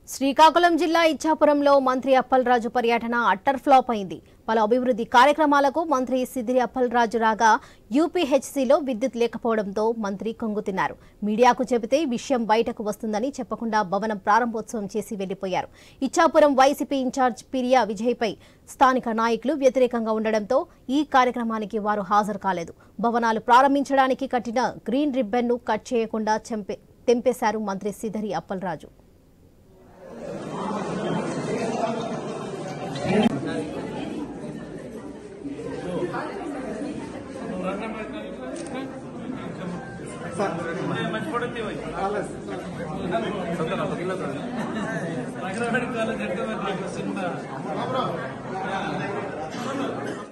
శ్రీకాకుళం జిల్లా ఇచ్చాపురంలో మంత్రి అప్పలరాజు పర్యటన అట్టర్ ఫ్లాప్ అయింది పలు అభివృద్ధి కార్యక్రమాలకు మంత్రి సిద్దిరి అప్పలరాజు రాగా యూపీహెచ్సీలో విద్యుత్ లేకపోవడంతో మంత్రి కొంగుతిన్నారు మీడియాకు చెబితే విషయం బయటకు వస్తుందని చెప్పకుండా భవనం ప్రారంభోత్సవం చేసి వెళ్లిపోయారు ఇచ్చాపురం వైసీపీ ఇన్ఛార్జ్ పిరియా విజయ్పై స్థానిక నాయకులు వ్యతిరేకంగా ఉండడంతో ఈ కార్యక్రమానికి వారు హాజరు కాలేదు భవనాలు ప్రారంభించడానికి కట్టిన గ్రీన్ రిబ్బన్ను కట్ చేయకుండా చెంపే తెంపేశారు మంత్రి సిద్ధరి అప్పలరాజు నగరవాడి కాలేజ్ అంటే మరి నీకు సినిమా